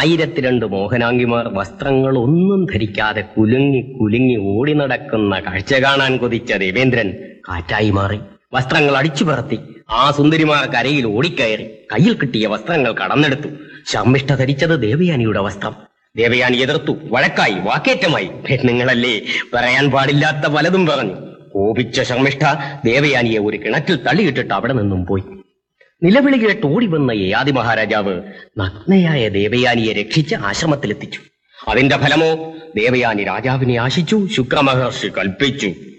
ആയിരത്തിരണ്ട് മോഹനാങ്കിമാർ വസ്ത്രങ്ങൾ ഒന്നും ധരിക്കാതെ കുലുങ്ങി കുലുങ്ങി ഓടി നടക്കുന്ന കാഴ്ച കാണാൻ കൊതിച്ച ദേവേന്ദ്രൻ കാറ്റായി മാറി വസ്ത്രങ്ങൾ അടിച്ചു പറത്തി ആ സുന്ദരിമാർ കരയിൽ ഓടിക്കയറി കയ്യിൽ കിട്ടിയ വസ്ത്രങ്ങൾ കടന്നെടുത്തു ശർമ്മിഷ്ഠ ധരിച്ചത് ദേവയാനിയുടെ വസ്ത്രം ദേവയാനി എതിർത്തു വഴക്കായി വാക്കേറ്റമായി നിങ്ങളല്ലേ പറയാൻ പാടില്ലാത്ത പലതും പറഞ്ഞു കോപിച്ച ശർമ്മിഷ്ഠ ദേവയാനിയെ ഒരു കിണറ്റിൽ തള്ളിയിട്ടിട്ട് അവിടെ നിന്നും പോയി നിലവിളി കേട്ട് ഓടി വന്ന യയാതി മഹാരാജാവ് നഗ്നയായ ദേവയാനിയെ രക്ഷിച്ച് ആശ്രമത്തിലെത്തിച്ചു അതിന്റെ ഫലമോ ദേവയാനി രാജാവിനെ ആശിച്ചു ശുക്രമഹർഷി കൽപ്പിച്ചു